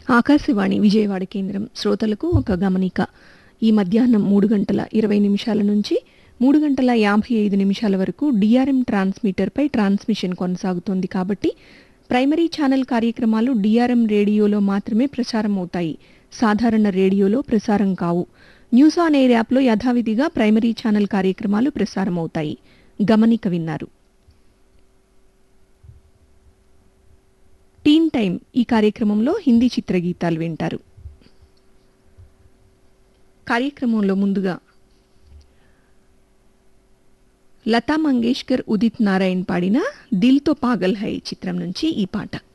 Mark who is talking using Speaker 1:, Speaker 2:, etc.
Speaker 1: ఆకాశవాణి విజయవాడ కేంద్రం శ్రోతలకు ఒక గమనిక ఈ మధ్యాహ్నం మూడు గంటల ఇరవై నిమిషాల నుంచి మూడు గంటల యాభై ఐదు నిమిషాల వరకు డిఆర్ఎం ట్రాన్స్మిటర్పై ట్రాన్స్మిషన్ కొనసాగుతోంది కాబట్టి ప్రైమరీ ఛానల్ కార్యక్రమాలు డిఆర్ఎం రేడియోలో మాత్రమే ప్రసారం అవుతాయి సాధారణ రేడియోలో ప్రసారం కావు న్యూస్ ఆన్ ఎయిర్ యాప్లో యథావిధిగా ప్రైమరీ ఛానల్ కార్యక్రమాలు ప్రసారం అవుతాయి గమనిక విన్నారు టీన్ టైం ఈ కార్యక్రమంలో హిందీ చిత్రగీతాలు వింటారు కార్యక్రమంలో ముందుగా లతా మంగేష్కర్ ఉదిత్ నారాయణ్ పాడిన దిల్తో పాగల్ హై చిత్రం నుంచి ఈ పాట